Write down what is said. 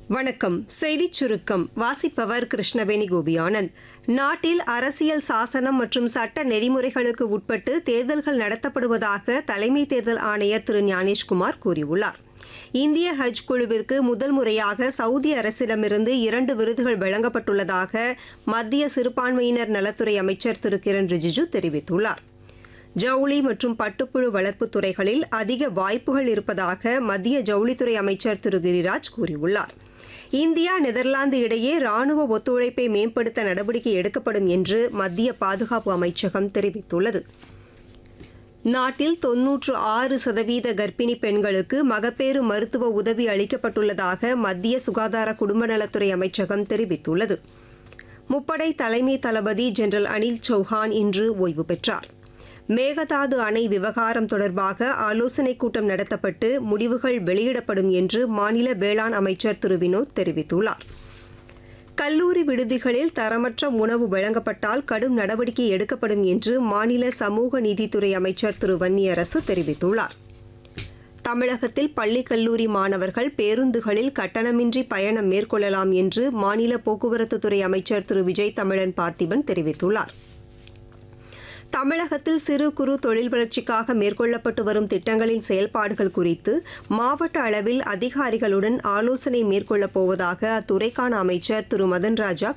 வணக்கம் செய்திச் சுருக்கம் வாசிப்பவர் கிருஷ்ணவேணி கோபியானந்த் நாட்டில் அரசியல் சாசனம் மற்றும் சட்ட நெறிமுறைகளுக்கு உட்பட்டு தேர்தல்கள் நடத்தப்படுவதாக தலைமை தேர்தல் ஆணையர் திரு ஞானேஷ்குமார் கூறியுள்ளார் இந்திய ஹஜ் குழுவிற்கு முதல் முறையாக சவுதி அரசிடமிருந்து இரண்டு விருதுகள் வழங்கப்பட்டுள்ளதாக மத்திய சிறுபான்மையினர் நலத்துறை அமைச்சர் திரு கிரண் ரிஜிஜு தெரிவித்துள்ளார் ஜவுளி மற்றும் பட்டுப்புழு வளர்ப்புத் துறைகளில் அதிக வாய்ப்புகள் இருப்பதாக மத்திய ஜவுளித்துறை அமைச்சர் திரு கிரிராஜ் கூறியுள்ளார் இந்தியா நெதர்லாந்து இடையே ராணுவ ஒத்துழைப்பை மேம்படுத்த நடவடிக்கை எடுக்கப்படும் என்று மத்திய பாதுகாப்பு அமைச்சகம் தெரிவித்துள்ளது நாட்டில் தொன்னூற்று ஆறு சதவீத கர்ப்பிணி பெண்களுக்கு மகப்பேறு மருத்துவ உதவி அளிக்கப்பட்டுள்ளதாக மத்திய சுகாதார குடும்ப நலத்துறை அமைச்சகம் தெரிவித்துள்ளது முப்படை தலைமை தளபதி ஜெனரல் அனில் சௌஹான் இன்று ஓய்வு பெற்றார் மேகதாது அணை விவகாரம் தொடர்பாக ஆலோசனைக் கூட்டம் நடத்தப்பட்டு முடிவுகள் வெளியிடப்படும் என்று மாநில வேளாண் அமைச்சர் திரு வினோத் தெரிவித்துள்ளார் கல்லூரி விடுதிகளில் தரமற்ற உணவு வழங்கப்பட்டால் கடும் நடவடிக்கை எடுக்கப்படும் என்று மாநில சமூக நீதித்துறை அமைச்சர் திரு வன்னியரசு தெரிவித்துள்ளார் தமிழகத்தில் பள்ளி கல்லூரி மாணவர்கள் பேருந்துகளில் கட்டணமின்றி பயணம் மேற்கொள்ளலாம் என்று மாநில போக்குவரத்துத்துறை அமைச்சர் திரு விஜய் தமிழன் பார்த்திபன் தெரிவித்துள்ளார் தமிழகத்தில் சிறு குறு தொழில் வளர்ச்சிக்காக மேற்கொள்ளப்பட்டு வரும் திட்டங்களின் செயல்பாடுகள் குறித்து மாவட்ட அளவில் அதிகாரிகளுடன் ஆலோசனை மேற்கொள்ளப் போவதாக அத்துறைக்கான அமைச்சர் திரு மதன் ராஜா